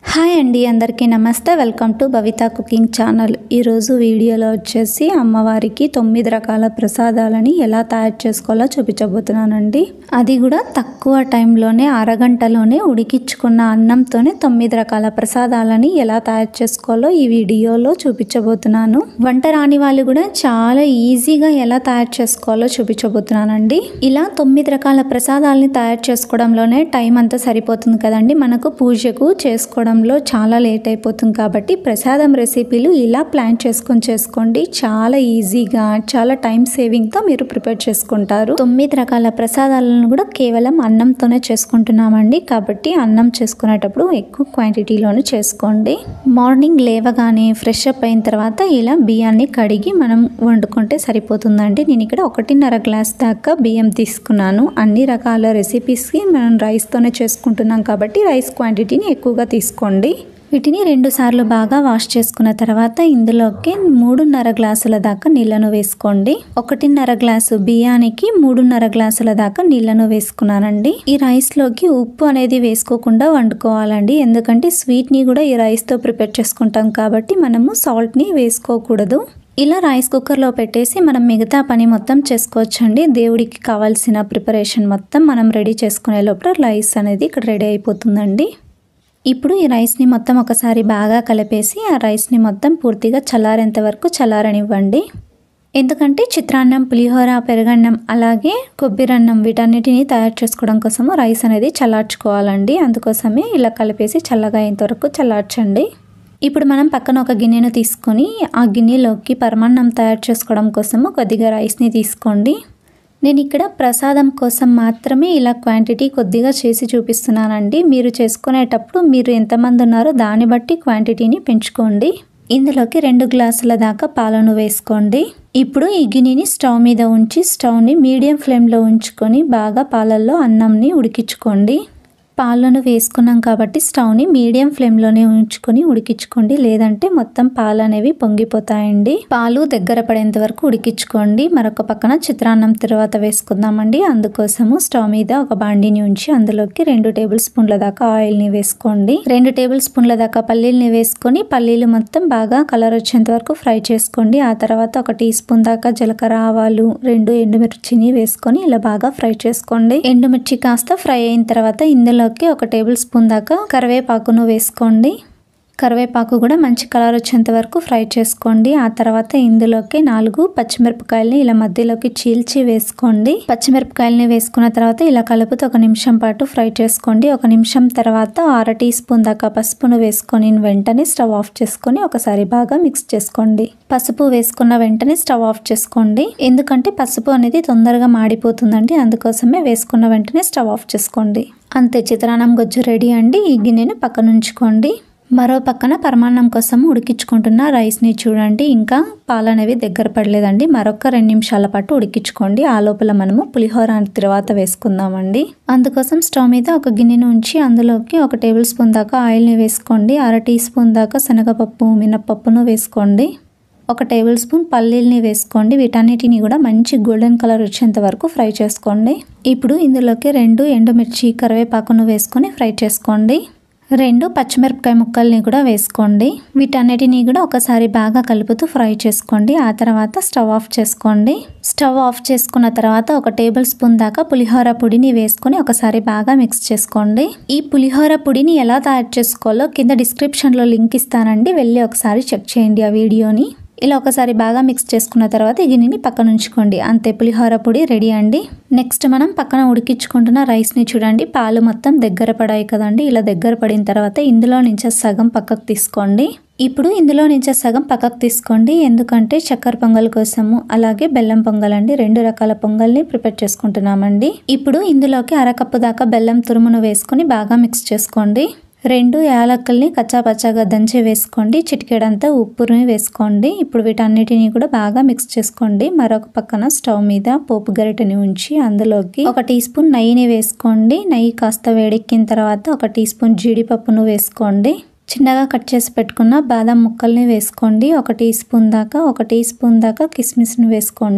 hi అండి అందరికీ నమస్తే welcome to Bhavitha cooking channel ఈరోజు వీడియోలో వచ్చేసి అమ్మవారికి తొమ్మిది రకాల ప్రసాదాలని ఎలా తయారు చేసుకోవాలో చూపించబోతున్నానండి అది కూడా తక్కువ టైంలోనే అరగంటలోనే ఉడికించుకున్న అన్నంతోనే తొమ్మిది రకాల ప్రసాదాలని ఎలా తయారు చేసుకోవాలో ఈ వీడియోలో చూపించబోతున్నాను వంట రాని వాళ్ళు కూడా చాలా ఈజీగా ఎలా తయారు చేసుకోవాలో చూపించబోతున్నానండి ఇలా తొమ్మిది రకాల ప్రసాదాలని తయారు చేసుకోవడంలోనే టైం అంతా సరిపోతుంది కదండి మనకు పూజకు చేసుకోవడంలో చాలా లేట్ అయిపోతుంది కాబట్టి ప్రసాదం రెసిపీలు ఇలా ప్లాన్ చేసుకొని చేసుకోండి చాలా ఈజీగా చాలా టైం సేవింగ్తో మీరు ప్రిపేర్ చేసుకుంటారు తొమ్మిది రకాల ప్రసాదాలను కూడా కేవలం అన్నంతోనే చేసుకుంటున్నామండి కాబట్టి అన్నం చేసుకునేటప్పుడు ఎక్కువ క్వాంటిటీలోనే చేసుకోండి మార్నింగ్ లేవగానే ఫ్రెష్ అప్ అయిన తర్వాత ఇలా బియ్యాన్ని కడిగి మనం వండుకుంటే సరిపోతుందండి నేను ఇక్కడ ఒకటిన్నర గ్లాస్ దాకా బియ్యం తీసుకున్నాను అన్ని రకాల రెసిపీస్కి మనం రైస్తోనే చేసుకుంటున్నాం కాబట్టి రైస్ క్వాంటిటీని ఎక్కువగా తీసుకోండి వీటిని రెండు సార్లు బాగా వాష్ చేసుకున్న తర్వాత ఇందులోకి మూడున్నర గ్లాసుల దాకా నీళ్లను వేసుకోండి ఒకటిన్నర గ్లాసు బియ్యానికి మూడున్నర గ్లాసుల దాకా నీళ్లను వేసుకున్నానండి ఈ రైస్లోకి ఉప్పు అనేది వేసుకోకుండా వండుకోవాలండి ఎందుకంటే స్వీట్ని కూడా ఈ రైస్తో ప్రిపేర్ చేసుకుంటాం కాబట్టి మనము సాల్ట్ని వేసుకోకూడదు ఇలా రైస్ కుక్కర్లో పెట్టేసి మనం మిగతా పని మొత్తం చేసుకోవచ్చండి దేవుడికి కావాల్సిన ప్రిపరేషన్ మొత్తం మనం రెడీ చేసుకునే లోపల రైస్ అనేది ఇక్కడ రెడీ అయిపోతుందండి ఇప్పుడు ఈ రైస్ని మొత్తం ఒకసారి బాగా కలిపేసి ఆ రైస్ని మొత్తం పూర్తిగా చల్లారేంత వరకు చల్లారనివ్వండి ఎందుకంటే చిత్రాన్నం పులిహోర పెరుగన్నం అలాగే కొబ్బరన్నం వీటన్నిటిని తయారు చేసుకోవడం కోసము రైస్ అనేది చల్లార్చుకోవాలండి అందుకోసమే ఇలా కలిపేసి చల్లగా అయ్యేంత వరకు చల్లార్చండి ఇప్పుడు మనం పక్కన ఒక గిన్నెను తీసుకొని ఆ గిన్నెలోకి పరమాన్నం తయారు చేసుకోవడం కోసము కొద్దిగా రైస్ని తీసుకోండి నేను ఇక్కడ ప్రసాదం కోసం మాత్రమే ఇలా క్వాంటిటీ కొద్దిగా చేసి చూపిస్తున్నానండి మీరు చేసుకునేటప్పుడు మీరు ఎంతమంది ఉన్నారో దాన్ని బట్టి క్వాంటిటీని పెంచుకోండి ఇందులోకి రెండు గ్లాసుల దాకా పాలను వేసుకోండి ఇప్పుడు ఈ గిన్నెని స్టవ్ మీద ఉంచి స్టవ్ని మీడియం ఫ్లేమ్లో ఉంచుకొని బాగా పాలల్లో అన్నంని ఉడికించుకోండి పాలను వేసుకున్నాం కాబట్టి స్టవ్ని మీడియం ఫ్లేమ్లోనే ఉంచుకొని ఉడికించుకోండి లేదంటే మొత్తం పాలు అనేవి పొంగిపోతాయండి పాలు దగ్గర పడేంత వరకు ఉడికించుకోండి మరొక పక్కన చిత్రాన్నం తర్వాత వేసుకుందామండి అందుకోసము స్టవ్ మీద ఒక బాండిని ఉంచి అందులోకి రెండు టేబుల్ స్పూన్ల దాకా ఆయిల్ని వేసుకోండి రెండు టేబుల్ స్పూన్ల దాకా పల్లీల్ని వేసుకొని పల్లీలు మొత్తం బాగా కలర్ వచ్చేంత వరకు ఫ్రై చేసుకోండి ఆ తర్వాత ఒక టీ స్పూన్ దాకా జీలకర్ర ఆవాలు రెండు ఎండుమిర్చిని వేసుకొని ఇలా బాగా ఫ్రై చేసుకోండి ఎండుమిర్చి కాస్త ఫ్రై అయిన తర్వాత ఇందులో ఇందులోకి ఒక టేబుల్ స్పూన్ దాకా కరివేపాకును వేసుకోండి కరివేపాకు కూడా మంచి కలర్ వచ్చేంత వరకు ఫ్రై చేసుకోండి ఆ తర్వాత ఇందులోకి నాలుగు పచ్చిమిరపకాయలని ఇలా మధ్యలోకి చీల్చి వేసుకోండి పచ్చిమిరపకాయలని వేసుకున్న తర్వాత ఇలా కలుపుతూ ఒక నిమిషం పాటు ఫ్రై చేసుకోండి ఒక నిమిషం తర్వాత అర టీ స్పూన్ దాకా పసుపును వేసుకొని వెంటనే స్టవ్ ఆఫ్ చేసుకొని ఒకసారి బాగా మిక్స్ చేసుకోండి పసుపు వేసుకున్న వెంటనే స్టవ్ ఆఫ్ చేసుకోండి ఎందుకంటే పసుపు అనేది తొందరగా మాడిపోతుందండి అందుకోసమే వేసుకున్న వెంటనే స్టవ్ ఆఫ్ చేసుకోండి అంతే చిత్రాన్నం గొజ్జు రెడీ అండి ఈ గిన్నెను పక్కన ఉంచుకోండి మరో పక్కన పరమాన్నం కోసం ఉడికించుకుంటున్న రైస్ని చూడండి ఇంకా పాలు అనేవి దగ్గర పడలేదండి మరొక రెండు నిమిషాల పాటు ఉడికించుకోండి ఆ లోపల మనము పులిహోర తర్వాత వేసుకుందామండి అందుకోసం స్టవ్ మీద ఒక గిన్నెను ఉంచి అందులోకి ఒక టేబుల్ స్పూన్ దాకా ఆయిల్ని వేసుకోండి అర టీ స్పూన్ దాకా శనగపప్పు మినప్పప్పును వేసుకోండి ఒక టేబుల్ స్పూన్ పల్లీల్ని వేసుకోండి వీటన్నిటిని కూడా మంచి గోల్డెన్ కలర్ వచ్చేంత వరకు ఫ్రై చేసుకోండి ఇప్పుడు ఇందులోకి రెండు ఎండుమిర్చి కరివేపాకును వేసుకొని ఫ్రై చేసుకోండి రెండు పచ్చిమిరపకాయ ముక్కల్ని కూడా వేసుకోండి వీటన్నిటిని కూడా ఒకసారి బాగా కలుపుతూ ఫ్రై చేసుకోండి ఆ తర్వాత స్టవ్ ఆఫ్ చేసుకోండి స్టవ్ ఆఫ్ చేసుకున్న తర్వాత ఒక టేబుల్ స్పూన్ దాకా పులిహోర పొడిని వేసుకొని ఒకసారి బాగా మిక్స్ చేసుకోండి ఈ పులిహోర పొడిని ఎలా తయారు చేసుకోవాలో కింద డిస్క్రిప్షన్లో లింక్ ఇస్తానండి వెళ్ళి ఒకసారి చెక్ చేయండి ఆ వీడియోని ఇలా ఒకసారి బాగా మిక్స్ చేసుకున్న తర్వాత ఈ గిన్నెని పక్కన ఉంచుకోండి అంతే పులిహోర పొడి రెడీ అండి నెక్స్ట్ మనం పక్కన ఉడికించుకుంటున్న రైస్ని చూడండి పాలు మొత్తం దగ్గర పడాయి కదండి ఇలా దగ్గర పడిన తర్వాత ఇందులో నుంచి సగం పక్కకు తీసుకోండి ఇప్పుడు ఇందులో నుంచి సగం పక్కకు తీసుకోండి ఎందుకంటే చక్కెర పొంగల్ కోసము అలాగే బెల్లం పొంగల్ అండి రెండు రకాల పొంగల్ని ప్రిపేర్ చేసుకుంటున్నామండి ఇప్పుడు ఇందులోకి అరకప్పు దాకా బెల్లం తురుమును వేసుకొని బాగా మిక్స్ చేసుకోండి రెండు యాలక్కల్ని కచ్చాపచ్చాగా దంచి వేసుకోండి చిటికెడంతా ఉప్పుని వేసుకోండి ఇప్పుడు వీటన్నిటిని కూడా బాగా మిక్స్ చేసుకోండి మరొక పక్కన స్టవ్ మీద పోపు గరిటెని ఉంచి అందులోకి ఒక టీ స్పూన్ నెయ్యిని వేసుకోండి నెయ్యి కాస్త వేడెక్కిన తర్వాత ఒక టీ స్పూన్ జీడిపప్పును వేసుకోండి చిన్నగా కట్ చేసి పెట్టుకున్న బాదం ముక్కల్ని వేసుకోండి ఒక టీ స్పూన్ దాకా ఒక టీ స్పూన్ దాకా కిస్మిస్ని వేసుకోండి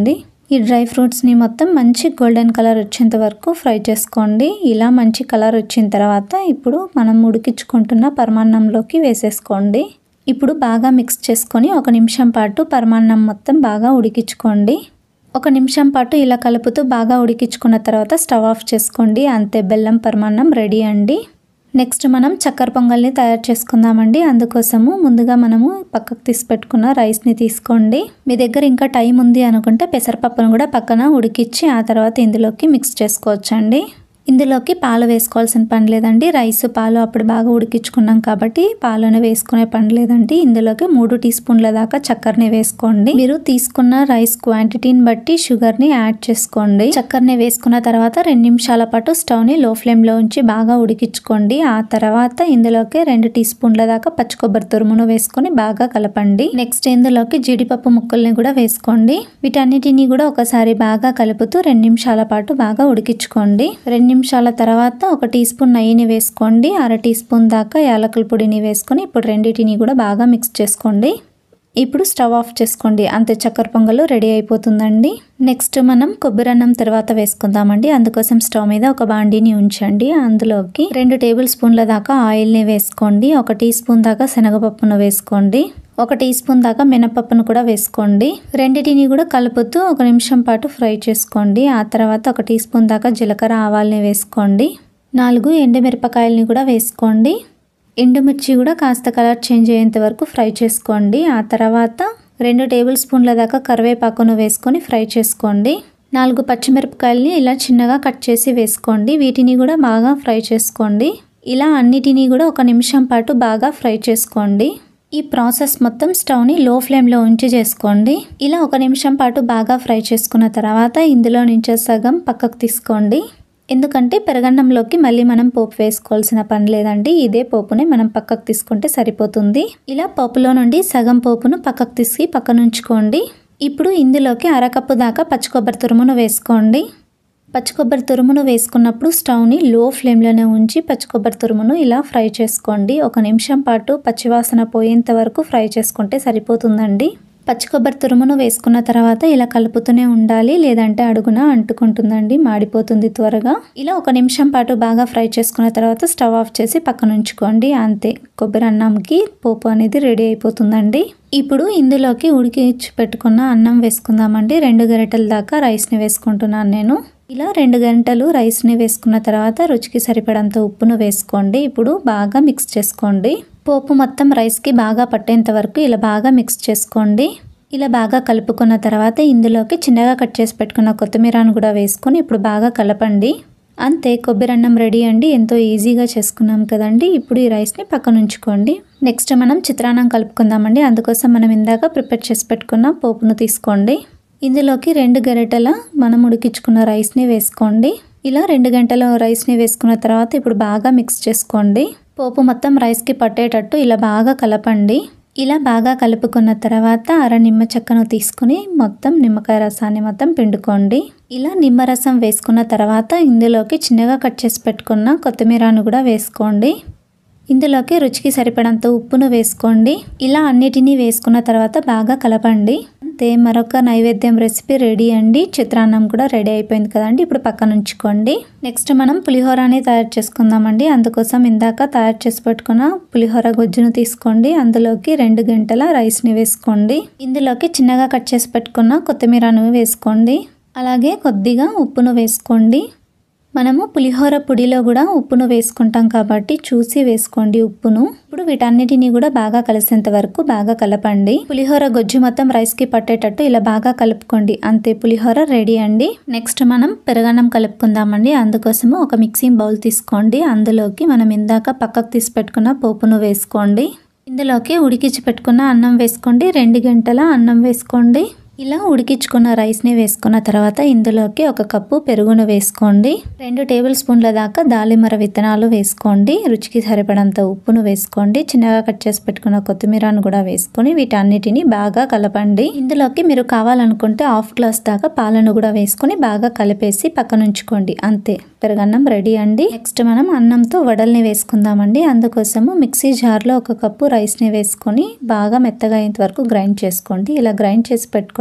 ఈ డ్రై ఫ్రూట్స్ని మొత్తం మంచి గోల్డెన్ కలర్ వచ్చేంత వరకు ఫ్రై చేసుకోండి ఇలా మంచి కలర్ వచ్చిన తర్వాత ఇప్పుడు మనం ఉడికించుకుంటున్న పరమాన్నంలోకి వేసేసుకోండి ఇప్పుడు బాగా మిక్స్ చేసుకొని ఒక నిమిషం పాటు పరమాన్నం మొత్తం బాగా ఉడికించుకోండి ఒక నిమిషం పాటు ఇలా కలుపుతూ బాగా ఉడికించుకున్న తర్వాత స్టవ్ ఆఫ్ చేసుకోండి అంతే బెల్లం పరమాన్నం రెడీ అండి నెక్స్ట్ మనం చక్కెర పొంగల్ని తయారు చేసుకుందామండి అందుకోసము ముందుగా మనము పక్కకు తీసి పెట్టుకున్న రైస్ని తీసుకోండి మీ దగ్గర ఇంకా టైం ఉంది అనుకుంటే పెసరపప్పును కూడా పక్కన ఉడికిచ్చి ఆ తర్వాత ఇందులోకి మిక్స్ చేసుకోవచ్చండి ఇందులోకి పాలు వేసుకోవాల్సిన పని లేదండి రైస్ పాలు అప్పుడు బాగా ఉడికించుకున్నాం కాబట్టి పాలను వేసుకునే పని లేదండి ఇందులోకి మూడు టీ స్పూన్ల దాకా చక్కెరని వేసుకోండి మీరు తీసుకున్న రైస్ క్వాంటిటీని బట్టి షుగర్ని యాడ్ చేసుకోండి చక్కెరని వేసుకున్న తర్వాత రెండు నిమిషాల పాటు స్టవ్ని లో ఫ్లేమ్లో ఉంచి బాగా ఉడికించుకోండి ఆ తర్వాత ఇందులోకి రెండు టీ స్పూన్ల దాకా పచ్చి కొబ్బరి తురుమును వేసుకొని బాగా కలపండి నెక్స్ట్ ఇందులోకి జీడిపప్పు ముక్కల్ని కూడా వేసుకోండి వీటన్నిటిని కూడా ఒకసారి బాగా కలుపుతూ రెండు నిమిషాల పాటు బాగా ఉడికించుకోండి రెండు నిమిషాల తర్వాత ఒక టీ స్పూన్ నెయ్యిని వేసుకోండి అర టీ స్పూన్ దాకా యాలకుల పొడిని వేసుకొని ఇప్పుడు రెండింటిని కూడా బాగా మిక్స్ చేసుకోండి ఇప్పుడు స్టవ్ ఆఫ్ చేసుకోండి అంతే చక్కెర పొంగలు రెడీ అయిపోతుందండి నెక్స్ట్ మనం కొబ్బరి అన్నం తర్వాత వేసుకుందామండి అందుకోసం స్టవ్ మీద ఒక బాండీని ఉంచండి అందులోకి రెండు టేబుల్ స్పూన్ల దాకా ఆయిల్ని వేసుకోండి ఒక టీ స్పూన్ దాకా శనగపప్పును వేసుకోండి ఒక టీ స్పూన్ దాకా మినపప్పును కూడా వేసుకోండి రెండిటిని కూడా కలుపుతూ ఒక నిమిషం పాటు ఫ్రై చేసుకోండి ఆ తర్వాత ఒక టీ స్పూన్ దాకా జీలకర్ర ఆవాల్ని వేసుకోండి నాలుగు ఎండుమిరపకాయలని కూడా వేసుకోండి ఎండుమిర్చి కూడా కాస్త కలర్ చేంజ్ అయ్యేంత వరకు ఫ్రై చేసుకోండి ఆ తర్వాత రెండు టేబుల్ స్పూన్ల దాకా కరివేపాకును వేసుకొని ఫ్రై చేసుకోండి నాలుగు పచ్చిమిరపకాయలని ఇలా చిన్నగా కట్ చేసి వేసుకోండి వీటిని కూడా బాగా ఫ్రై చేసుకోండి ఇలా అన్నిటినీ కూడా ఒక నిమిషం పాటు బాగా ఫ్రై చేసుకోండి ఈ ప్రాసెస్ మొత్తం స్టవ్ని లో ఫ్లేమ్లో ఉంచి చేసుకోండి ఇలా ఒక నిమిషం పాటు బాగా ఫ్రై చేసుకున్న తర్వాత ఇందులో నుంచే సగం పక్కకు తీసుకోండి ఎందుకంటే పెరగన్నంలోకి మళ్ళీ మనం పోపు వేసుకోవాల్సిన పని లేదండి ఇదే పోపుని మనం పక్కకు తీసుకుంటే సరిపోతుంది ఇలా పోపులో నుండి సగం పోపును పక్కకు తీసి పక్కన ఉంచుకోండి ఇప్పుడు ఇందులోకి అరకప్పు దాకా పచ్చి కొబ్బరి తురుమును వేసుకోండి పచ్చి కొబ్బరి తురుమును వేసుకున్నప్పుడు స్టవ్ని లో ఫ్లేమ్లోనే ఉంచి పచ్చి కొబ్బరి తురుమును ఇలా ఫ్రై చేసుకోండి ఒక నిమిషం పాటు పచ్చివాసన పోయేంత వరకు ఫ్రై చేసుకుంటే సరిపోతుందండి పచ్చి కొబ్బరి తురుమును వేసుకున్న తర్వాత ఇలా కలుపుతూనే ఉండాలి లేదంటే అడుగున అంటుకుంటుందండి మాడిపోతుంది త్వరగా ఇలా ఒక నిమిషం పాటు బాగా ఫ్రై చేసుకున్న తర్వాత స్టవ్ ఆఫ్ చేసి పక్కన ఉంచుకోండి అంతే కొబ్బరి అన్నంకి పోపు అనేది రెడీ అయిపోతుందండి ఇప్పుడు ఇందులోకి ఉడికించి పెట్టుకున్న అన్నం వేసుకుందామండి రెండు గరిటెల దాకా రైస్ని వేసుకుంటున్నాను నేను ఇలా రెండు గంటలు రైస్ని వేసుకున్న తర్వాత రుచికి సరిపడంత ఉప్పును వేసుకోండి ఇప్పుడు బాగా మిక్స్ చేసుకోండి పోపు మొత్తం రైస్కి బాగా పట్టేంత వరకు ఇలా బాగా మిక్స్ చేసుకోండి ఇలా బాగా కలుపుకున్న తర్వాత ఇందులోకి చిన్నగా కట్ చేసి పెట్టుకున్న కొత్తిమీరను కూడా వేసుకొని ఇప్పుడు బాగా కలపండి అంతే కొబ్బరి అన్నం రెడీ అండి ఎంతో ఈజీగా చేసుకున్నాం కదండి ఇప్పుడు ఈ రైస్ని పక్కన ఉంచుకోండి నెక్స్ట్ మనం చిత్రాన్నం కలుపుకుందామండి అందుకోసం మనం ఇందాక ప్రిపేర్ చేసి పెట్టుకున్న పోపును తీసుకోండి ఇందులోకి రెండు గరిటెల మనం ఉడికించుకున్న రైస్ని వేసుకోండి ఇలా రెండు గంటల రైస్ని వేసుకున్న తర్వాత ఇప్పుడు బాగా మిక్స్ చేసుకోండి పోపు మొత్తం రైస్కి పట్టేటట్టు ఇలా బాగా కలపండి ఇలా బాగా కలుపుకున్న తర్వాత అర నిమ్మ చెక్కను తీసుకుని మొత్తం నిమ్మకాయ రసాన్ని మొత్తం పిండుకోండి ఇలా నిమ్మరసం వేసుకున్న తర్వాత ఇందులోకి చిన్నగా కట్ చేసి పెట్టుకున్న కొత్తిమీరను కూడా వేసుకోండి ఇందులోకి రుచికి సరిపడంత ఉప్పును వేసుకోండి ఇలా అన్నిటినీ వేసుకున్న తర్వాత బాగా కలపండి అంతే మరొక నైవేద్యం రెసిపీ రెడీ అండి చిత్రాన్నం కూడా రెడీ అయిపోయింది కదండి ఇప్పుడు పక్కన ఉంచుకోండి నెక్స్ట్ మనం పులిహోరాని తయారు చేసుకుందామండి అందుకోసం ఇందాక తయారు చేసి పెట్టుకున్న పులిహోర గుజ్జును తీసుకోండి అందులోకి రెండు గంటల రైస్ని వేసుకోండి ఇందులోకి చిన్నగా కట్ చేసి పెట్టుకున్న కొత్తిమీరను వేసుకోండి అలాగే కొద్దిగా ఉప్పును వేసుకోండి మనము పులిహోర పొడిలో కూడా ఉప్పును వేసుకుంటాం కాబట్టి చూసి వేసుకోండి ఉప్పును ఇప్పుడు వీటన్నిటిని కూడా బాగా కలిసేంత వరకు బాగా కలపండి పులిహోర గొజ్జు మొత్తం రైస్ కి పట్టేటట్టు ఇలా బాగా కలుపుకోండి అంతే పులిహోర రెడీ అండి నెక్స్ట్ మనం పెరగన్నం కలుపుకుందామండి అందుకోసము ఒక మిక్సింగ్ బౌల్ తీసుకోండి అందులోకి మనం ఇందాక పక్కకు తీసి పెట్టుకున్న పోపును వేసుకోండి ఇందులోకి ఉడికించి పెట్టుకున్న అన్నం వేసుకోండి రెండు గంటల అన్నం వేసుకోండి ఇలా ఉడికించుకున్న రైస్ని వేసుకున్న తర్వాత ఇందులోకి ఒక కప్పు పెరుగును వేసుకోండి రెండు టేబుల్ స్పూన్ల దాకా దాలిమర విత్తనాలు వేసుకోండి రుచికి సరిపడంత ఉప్పును వేసుకోండి చిన్నగా కట్ చేసి పెట్టుకున్న కొత్తిమీరను కూడా వేసుకొని వీటన్నిటిని బాగా కలపండి ఇందులోకి మీరు కావాలనుకుంటే హాఫ్ గ్లాస్ దాకా పాలను కూడా వేసుకొని బాగా కలిపేసి పక్కన ఉంచుకోండి అంతే పెరగన్నం రెడీ అండి నెక్స్ట్ మనం అన్నంతో వడల్ని వేసుకుందామండి అందుకోసము మిక్సీ జార్లో ఒక కప్పు రైస్ని వేసుకొని బాగా మెత్తగా అయ్యేంత వరకు గ్రైండ్ చేసుకోండి ఇలా గ్రైండ్ చేసి పెట్టుకున్న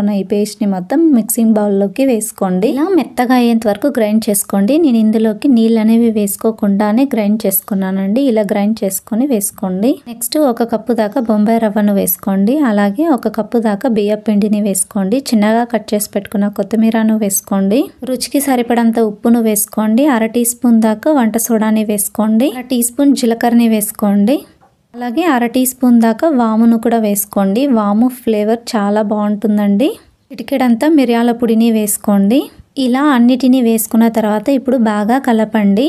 పెట్టుకున్న ఈ పేస్ట్ని మొత్తం మిక్సింగ్ బౌల్లోకి వేసుకోండి ఇలా మెత్తగా అయ్యేంత వరకు గ్రైండ్ చేసుకోండి నేను ఇందులోకి నీళ్ళు అనేవి వేసుకోకుండానే గ్రైండ్ చేసుకున్నానండి ఇలా గ్రైండ్ చేసుకొని వేసుకోండి నెక్స్ట్ ఒక కప్పు దాకా బొంబాయి రవ్వను వేసుకోండి అలాగే ఒక కప్పు దాకా బియ్యం పిండిని వేసుకోండి చిన్నగా కట్ చేసి పెట్టుకున్న కొత్తిమీరను వేసుకోండి రుచికి సరిపడంత ఉప్పును వేసుకోండి అర టీ స్పూన్ దాకా వంట సోడాని వేసుకోండి అర టీ స్పూన్ జీలకర్రని వేసుకోండి అలాగే అర టీ స్పూన్ దాకా వామును కూడా వేసుకోండి వాము ఫ్లేవర్ చాలా బాగుంటుందండి ఇటుకెడంతా మిరియాల పొడిని వేసుకోండి ఇలా అన్నిటినీ వేసుకున్న తర్వాత ఇప్పుడు బాగా కలపండి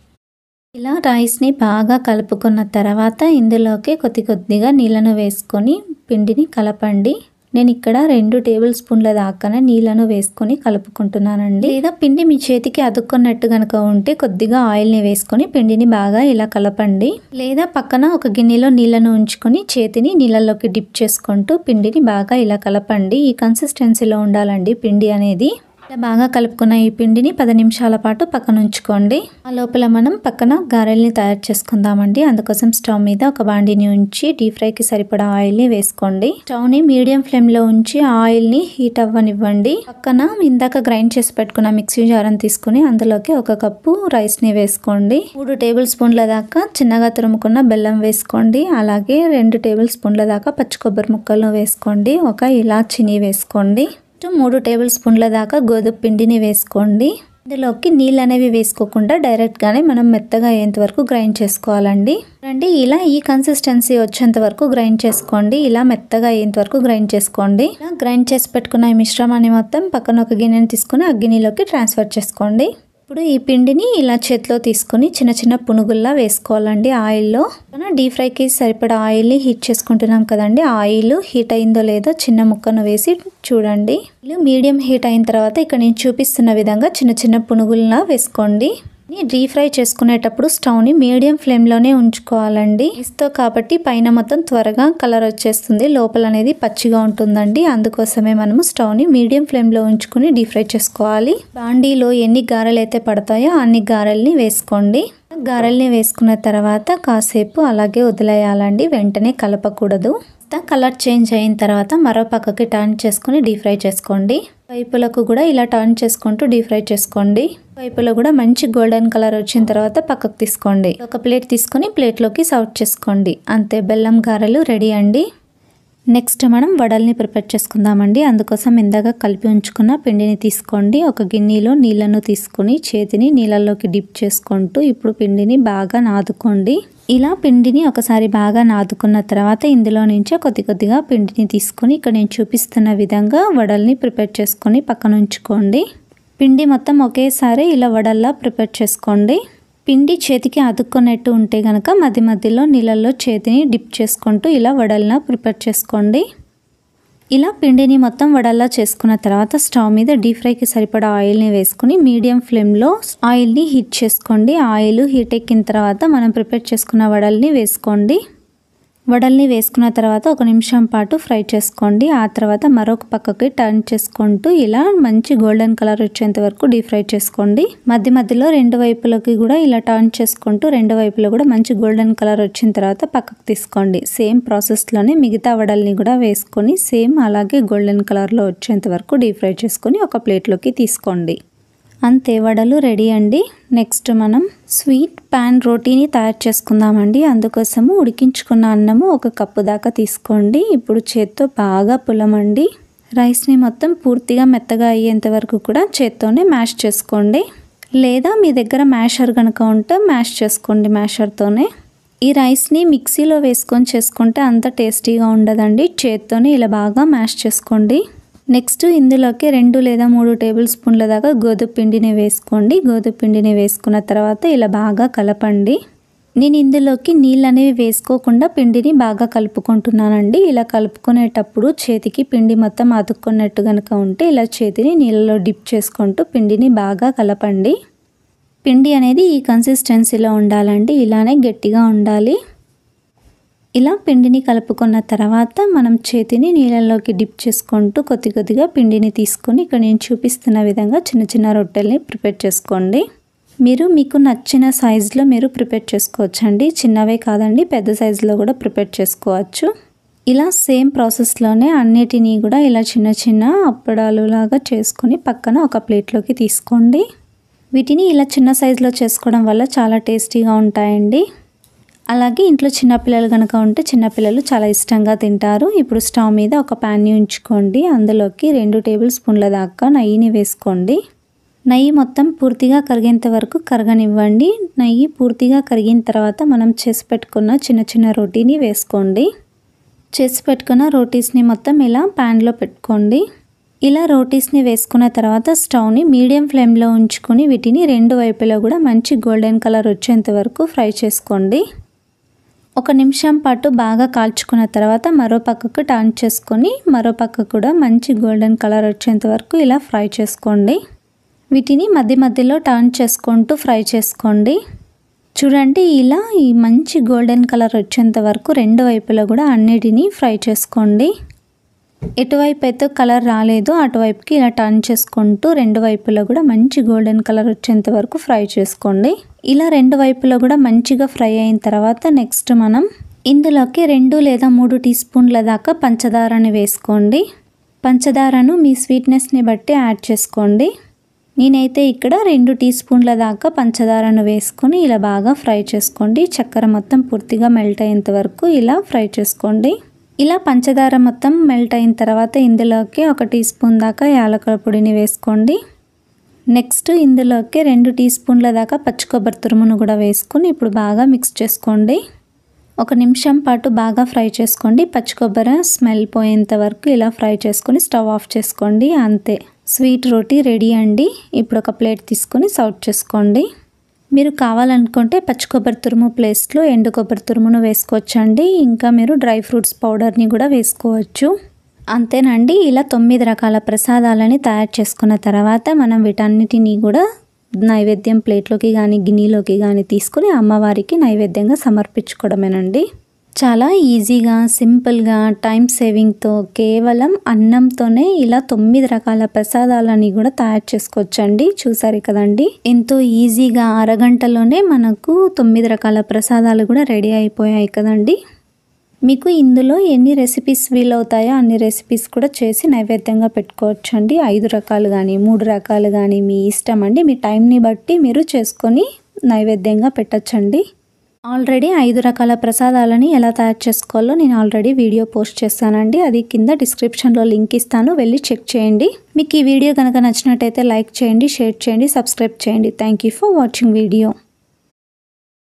ఇలా రైస్ని బాగా కలుపుకున్న తర్వాత ఇందులోకి కొద్ది కొద్దిగా నీళ్ళను వేసుకొని పిండిని కలపండి నేను ఇక్కడ రెండు టేబుల్ స్పూన్ల దాకానే నీళ్ళను వేసుకొని కలుపుకుంటున్నానండి లేదా పిండి మీ చేతికి అతుక్కున్నట్టు కనుక ఉంటే కొద్దిగా ఆయిల్ని వేసుకొని పిండిని బాగా ఇలా కలపండి లేదా పక్కన ఒక గిన్నెలో నీళ్ళను ఉంచుకొని చేతిని నీళ్ళలోకి డిప్ చేసుకుంటూ పిండిని బాగా ఇలా కలపండి ఈ కన్సిస్టెన్సీలో ఉండాలండి పిండి అనేది ఇలా బాగా కలుపుకున్న ఈ పిండిని పది నిమిషాల పాటు పక్కన ఉంచుకోండి ఆ లోపల మనం పక్కన గారెల్ని తయారు చేసుకుందామండి అందుకోసం స్టవ్ మీద ఒక బాండిని ఉంచి డీప్ ఫ్రైకి సరిపడా ఆయిల్ని వేసుకోండి స్టవ్ని మీడియం ఫ్లేమ్లో ఉంచి ఆయిల్ని హీట్ అవ్వనివ్వండి పక్కన ఇందాక గ్రైండ్ చేసి పెట్టుకున్న మిక్సీ జారని తీసుకుని అందులోకి ఒక కప్పు రైస్ని వేసుకోండి మూడు టేబుల్ స్పూన్ల దాకా చిన్నగా తురుముకున్న బెల్లం వేసుకోండి అలాగే రెండు టేబుల్ స్పూన్ల దాకా పచ్చి కొబ్బరి ముక్కలను వేసుకోండి ఒక ఇలాచిని వేసుకోండి నెక్స్ట్ మూడు టేబుల్ స్పూన్ల దాకా గోధుమ పిండిని వేసుకోండి ఇందులోకి నీళ్ళు అనేవి వేసుకోకుండా డైరెక్ట్గానే మనం మెత్తగా అయ్యేంత వరకు గ్రైండ్ చేసుకోవాలండి రండి ఇలా ఈ కన్సిస్టెన్సీ వచ్చేంత వరకు గ్రైండ్ చేసుకోండి ఇలా మెత్తగా అయ్యేంత వరకు గ్రైండ్ చేసుకోండి ఇలా గ్రైండ్ చేసి పెట్టుకున్న ఈ మిశ్రమాన్ని మొత్తం పక్కన ఒక గిన్నెని తీసుకుని ఆ గిన్నెలోకి ట్రాన్స్ఫర్ చేసుకోండి ఇప్పుడు ఈ పిండిని ఇలా చేతిలో తీసుకుని చిన్న చిన్న పునుగుల్లా వేసుకోవాలండి ఆయిల్లో మనం డీప్ ఫ్రైకి సరిపడా ఆయిల్ని హీట్ చేసుకుంటున్నాం కదండి ఆయిల్ హీట్ అయిందో లేదో చిన్న ముక్కను వేసి చూడండి మీడియం హీట్ అయిన తర్వాత ఇక్కడ నేను చూపిస్తున్న విధంగా చిన్న చిన్న పునుగుల్లా వేసుకోండి డీప్ ఫ్రై చేసుకునేటప్పుడు స్టవ్ని మీడియం ఫ్లేమ్లోనే ఉంచుకోవాలండి ఇస్తో కాబట్టి పైన మొత్తం త్వరగా కలర్ వచ్చేస్తుంది లోపల అనేది పచ్చిగా ఉంటుందండి అందుకోసమే మనము స్టవ్ని మీడియం ఫ్లేమ్లో ఉంచుకుని డీప్ ఫ్రై చేసుకోవాలి బాండీలో ఎన్ని గారెలు అయితే పడతాయో అన్ని గారెల్ని వేసుకోండి గారెల్ని వేసుకున్న తర్వాత కాసేపు అలాగే వదిలేయాలండి వెంటనే కలపకూడదు కలర్ చేంజ్ అయిన తర్వాత మరో పక్కకి టర్న్ చేసుకుని డీప్ ఫ్రై చేసుకోండి వైపులకు కూడా ఇలా టర్న్ చేసుకుంటూ డీప్ ఫ్రై చేసుకోండి వైపులో కూడా మంచి గోల్డెన్ కలర్ వచ్చిన తర్వాత పక్కకు తీసుకోండి ఒక ప్లేట్ తీసుకొని ప్లేట్లోకి సర్వ్ చేసుకోండి అంతే బెల్లం గారెలు రెడీ అండి నెక్స్ట్ మనం వడల్ని ప్రిపేర్ చేసుకుందామండి అందుకోసం ఇందాక కలిపి ఉంచుకున్న పిండిని తీసుకోండి ఒక గిన్నెలో నీళ్ళను తీసుకొని చేతిని నీళ్ళల్లోకి డిప్ చేసుకుంటూ ఇప్పుడు పిండిని బాగా నాదుకోండి ఇలా పిండిని ఒకసారి బాగా నాదుకున్న తర్వాత ఇందులో నుంచే కొద్ది కొద్దిగా పిండిని తీసుకొని ఇక్కడ నేను చూపిస్తున్న విధంగా వడల్ని ప్రిపేర్ చేసుకొని పక్కన ఉంచుకోండి పిండి మొత్తం ఒకేసారి ఇలా వడల్లా ప్రిపేర్ చేసుకోండి పిండి చేతికి అతుక్కున్నట్టు ఉంటే కనుక మధ్య మధ్యలో నీళ్ళల్లో చేతిని డిప్ చేసుకుంటూ ఇలా వడల్లా ప్రిపేర్ చేసుకోండి ఇలా పిండిని మొత్తం వడల్లా చేసుకున్న తర్వాత స్టవ్ మీద డీప్ ఫ్రైకి సరిపడా ఆయిల్ని వేసుకుని మీడియం ఫ్లేమ్లో ఆయిల్ని హీట్ చేసుకోండి ఆయిల్ హీట్ ఎక్కిన తర్వాత మనం ప్రిపేర్ చేసుకున్న వడల్ని వేసుకోండి వడల్ని వేసుకున్న తర్వాత ఒక నిమిషం పాటు ఫ్రై చేసుకోండి ఆ తర్వాత మరొక పక్కకి టర్న్ చేసుకుంటూ ఇలా మంచి గోల్డెన్ కలర్ వచ్చేంత వరకు డీప్ ఫ్రై చేసుకోండి మధ్య మధ్యలో రెండు వైపులకి కూడా ఇలా టర్న్ చేసుకుంటూ రెండు వైపులో కూడా మంచి గోల్డెన్ కలర్ వచ్చిన తర్వాత పక్కకు తీసుకోండి సేమ్ ప్రాసెస్లోనే మిగతా వడల్ని కూడా వేసుకొని సేమ్ అలాగే గోల్డెన్ కలర్లో వచ్చేంత వరకు డీప్ ఫ్రై చేసుకొని ఒక ప్లేట్లోకి తీసుకోండి అంతే వడలు రెడీ అండి నెక్స్ట్ మనం స్వీట్ ప్యాన్ రోటీని తయారు చేసుకుందామండి అందుకోసము ఉడికించుకున్న అన్నము ఒక కప్పు దాకా తీసుకోండి ఇప్పుడు చేత్తో బాగా పులమండి రైస్ని మొత్తం పూర్తిగా మెత్తగా అయ్యేంత వరకు కూడా చేత్తోనే మ్యాష్ చేసుకోండి లేదా మీ దగ్గర మ్యాషర్ కనుక ఉంటే మ్యాష్ చేసుకోండి మ్యాషర్తోనే ఈ రైస్ని మిక్సీలో వేసుకొని చేసుకుంటే అంత టేస్టీగా ఉండదండి చేత్తోనే ఇలా బాగా మ్యాష్ చేసుకోండి నెక్స్ట్ ఇందులోకి రెండు లేదా మూడు టేబుల్ స్పూన్ల దాకా గోధుమ పిండిని వేసుకోండి గోధుమ పిండిని వేసుకున్న తర్వాత ఇలా బాగా కలపండి నేను ఇందులోకి నీళ్ళు అనేవి వేసుకోకుండా పిండిని బాగా కలుపుకుంటున్నానండి ఇలా కలుపుకునేటప్పుడు చేతికి పిండి మొత్తం అతుక్కున్నట్టు కనుక ఉంటే ఇలా చేతిని నీళ్ళలో డిప్ చేసుకుంటూ పిండిని బాగా కలపండి పిండి అనేది ఈ కన్సిస్టెన్సీలో ఉండాలండి ఇలానే గట్టిగా ఉండాలి ఇలా పిండిని కలుపుకున్న తర్వాత మనం చేతిని నీళ్ళలోకి డిప్ చేసుకుంటూ కొద్ది కొద్దిగా పిండిని తీసుకొని ఇక్కడ నేను చూపిస్తున్న విధంగా చిన్న చిన్న రొట్టెల్ని ప్రిపేర్ చేసుకోండి మీరు మీకు నచ్చిన సైజులో మీరు ప్రిపేర్ చేసుకోవచ్చండి చిన్నవే కాదండి పెద్ద సైజులో కూడా ప్రిపేర్ చేసుకోవచ్చు ఇలా సేమ్ ప్రాసెస్లోనే అన్నిటినీ కూడా ఇలా చిన్న చిన్న అప్పడాలు లాగా చేసుకొని పక్కన ఒక ప్లేట్లోకి తీసుకోండి వీటిని ఇలా చిన్న సైజులో చేసుకోవడం వల్ల చాలా టేస్టీగా ఉంటాయండి అలాగే ఇంట్లో చిన్నపిల్లలు కనుక ఉంటే చిన్నపిల్లలు చాలా ఇష్టంగా తింటారు ఇప్పుడు స్టవ్ మీద ఒక ప్యాన్ని ఉంచుకోండి అందులోకి రెండు టేబుల్ స్పూన్ల దాకా నెయ్యిని వేసుకోండి నెయ్యి మొత్తం పూర్తిగా కరిగేంత వరకు కరగనివ్వండి నెయ్యి పూర్తిగా కరిగిన తర్వాత మనం చేసి పెట్టుకున్న చిన్న చిన్న రోటీని వేసుకోండి చేసి పెట్టుకున్న రోటీస్ని మొత్తం ఇలా ప్యాన్లో పెట్టుకోండి ఇలా రోటీస్ని వేసుకున్న తర్వాత స్టవ్ని మీడియం ఫ్లేమ్లో ఉంచుకొని వీటిని రెండు వైపులా కూడా మంచి గోల్డెన్ కలర్ వచ్చేంత వరకు ఫ్రై చేసుకోండి ఒక నిమిషం పాటు బాగా కాల్చుకున్న తర్వాత మరో పక్కకు టర్న్ చేసుకొని మరో పక్క కూడా మంచి గోల్డెన్ కలర్ వచ్చేంత వరకు ఇలా ఫ్రై చేసుకోండి వీటిని మధ్య మధ్యలో టర్న్ చేసుకుంటూ ఫ్రై చేసుకోండి చూడండి ఇలా ఈ మంచి గోల్డెన్ కలర్ వచ్చేంత వరకు రెండు వైపులా కూడా అన్నిటినీ ఫ్రై చేసుకోండి ఎటువైపు అయితే కలర్ రాలేదో అటువైపుకి ఇలా టర్న్ చేసుకుంటూ రెండు వైపులా కూడా మంచి గోల్డెన్ కలర్ వచ్చేంత వరకు ఫ్రై చేసుకోండి ఇలా రెండు వైపులా కూడా మంచిగా ఫ్రై అయిన తర్వాత నెక్స్ట్ మనం ఇందులోకి రెండు లేదా మూడు టీ స్పూన్ల దాకా పంచదారని వేసుకోండి పంచదారను మీ స్వీట్నెస్ని బట్టి యాడ్ చేసుకోండి నేనైతే ఇక్కడ రెండు టీ స్పూన్ల దాకా పంచదారను వేసుకొని ఇలా బాగా ఫ్రై చేసుకోండి చక్కెర మొత్తం పూర్తిగా మెల్ట్ అయ్యేంత వరకు ఇలా ఫ్రై చేసుకోండి ఇలా పంచదార మొత్తం మెల్ట్ అయిన తర్వాత ఇందులోకి ఒక టీ స్పూన్ దాకా యాలకుల పొడిని వేసుకోండి నెక్స్ట్ ఇందులోకి రెండు టీ స్పూన్ల దాకా పచ్చి కొబ్బరి తురుమును కూడా వేసుకొని ఇప్పుడు బాగా మిక్స్ చేసుకోండి ఒక నిమిషం పాటు బాగా ఫ్రై చేసుకోండి పచ్చి కొబ్బరి స్మెల్ పోయేంత వరకు ఇలా ఫ్రై చేసుకొని స్టవ్ ఆఫ్ చేసుకోండి అంతే స్వీట్ రోటీ రెడీ అండి ఇప్పుడు ఒక ప్లేట్ తీసుకొని సర్వ్ చేసుకోండి మీరు కావాలనుకుంటే పచ్చి కొబ్బరి తురుము ప్లేస్లో ఎండు కొబ్బరి తురుమును వేసుకోవచ్చండి ఇంకా మీరు డ్రై ఫ్రూట్స్ పౌడర్ని కూడా వేసుకోవచ్చు అంతేనండి ఇలా తొమ్మిది రకాల ప్రసాదాలని తయారు చేసుకున్న తర్వాత మనం వీటన్నిటినీ కూడా నైవేద్యం ప్లేట్లోకి కానీ గిన్నెలోకి కానీ తీసుకుని అమ్మవారికి నైవేద్యంగా సమర్పించుకోవడమేనండి చాలా ఈజీగా సింపుల్గా టైం సేవింగ్తో కేవలం అన్నంతోనే ఇలా తొమ్మిది రకాల ప్రసాదాలని కూడా తయారు చేసుకోవచ్చండి చూసారు కదండి ఎంతో ఈజీగా అరగంటలోనే మనకు తొమ్మిది రకాల ప్రసాదాలు కూడా రెడీ అయిపోయాయి కదండి మీకు ఇందులో ఎన్ని రెసిపీస్ వీలవుతాయో అన్ని రెసిపీస్ కూడా చేసి నైవేద్యంగా పెట్టుకోవచ్చండి ఐదు రకాలు కానీ మూడు రకాలు కానీ మీ ఇష్టం అండి మీ టైంని బట్టి మీరు చేసుకొని నైవేద్యంగా పెట్టచ్చండి ఆల్రెడీ ఐదు రకాల ప్రసాదాలని ఎలా తయారు చేసుకోవాలో నేను ఆల్రెడీ వీడియో పోస్ట్ చేస్తానండి అది కింద డిస్క్రిప్షన్లో లింక్ ఇస్తాను వెళ్ళి చెక్ చేయండి మీకు ఈ వీడియో కనుక నచ్చినట్టయితే లైక్ చేయండి షేర్ చేయండి సబ్స్క్రైబ్ చేయండి thank you for watching video